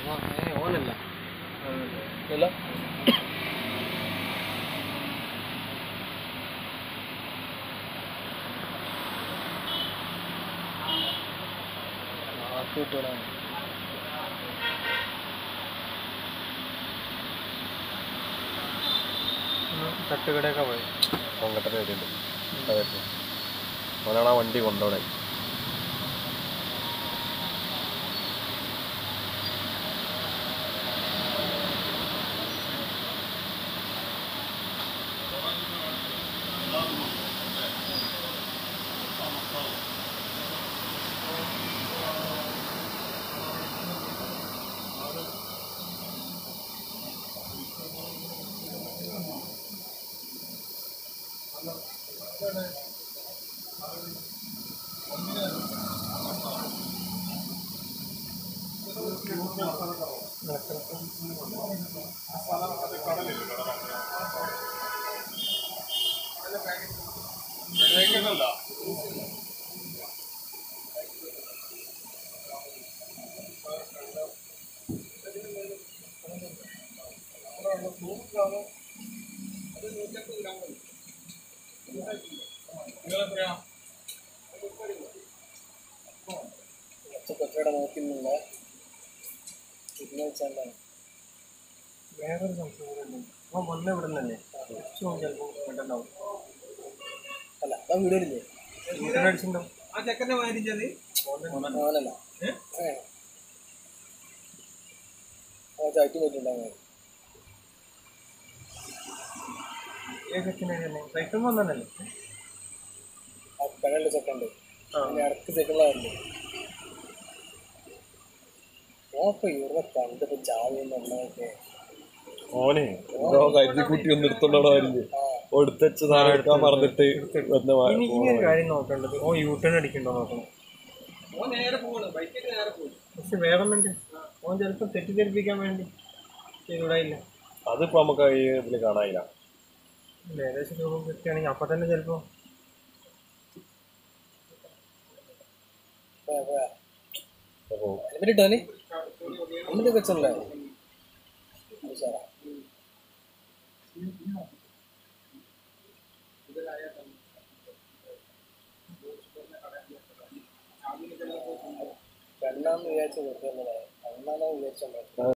ഓനല്ല ഇല്ല കിട്ടണം തട്ടുകടയൊക്കെ പോയി പൊങ്കട്ട വരുന്നുണ്ട് അതെ അവനാണ് ആ വണ്ടി കൊണ്ടുപോണേ കൊച്ചയുടെ നോക്കുന്നില്ല പിന്നെ വെച്ചാൽ വേറൊരു സംശയം അവൻ വന്ന ഇവിടെ നിന്നല്ലേ ഉച്ചവും ചിലപ്പോൾ ഇങ്ങോട്ടുണ്ടാവും അല്ല അതാ വീടില്ലേ വീട്ടിനടിച്ചിട്ടുണ്ടാവും ആ ചെക്കന്റെ മാരിച്ചത് അവനല്ല ഏ ആ ചാറ്റി പോയിട്ടുണ്ടാവും സൈക്കിൾ വന്നല്ലേ ആ പെങ്ങളുടെ സെക്കൻഡ് പിന്നെ ഇടക്ക് സെക്കൻഡിലായിരുന്നു ഓപ്പ ഇവരുടെ കണ്ടിട്ട് ചാവിന്നൊക്കെ ഓനെ എന്തോ കരുതിക്കുട്ടി ഒന്ന് എടുത്തോണ്ടോ ആയിരുന്നു എടുത്തച്ച സാധനം എടുക്കാൻ മറന്നിട്ട് വന്ന മാ- ഇനി ഇനി ഒരു കാര്യം നോക്കേണ്ടത് ഓ യൂ ടേൺ അടിക്കണ്ടോ നോക്കണം ഓൻ നേരെ പോവാണ് ബൈക്കിൽ നേരെ പോകും പക്ഷെ വേറൊന്നുണ്ട് ഓൻ ചിലപ്പോൾ തെറ്റിദ്ധരിപ്പിക്കാൻ വേണ്ടി ചെയ്തുകൂടായില്ല അതിപ്പോ നമുക്ക് ഈ ഇതില് കാണാനില്ല ഏകദേശം രൂപം കിട്ടുകയാണെങ്കിൽ അപ്പം തന്നെ ചിലപ്പോൾ അപ്പൊ ഹെൽമെറ്റ് ഇട്ടോനെ ഹെൽമെറ്റ് വെച്ചല്ലേ ഉഷാറാ രണ്ടാമത് വിചാരിച്ച കൊടുക്കുന്നത് രണ്ടാമത് വിചാരിച്ച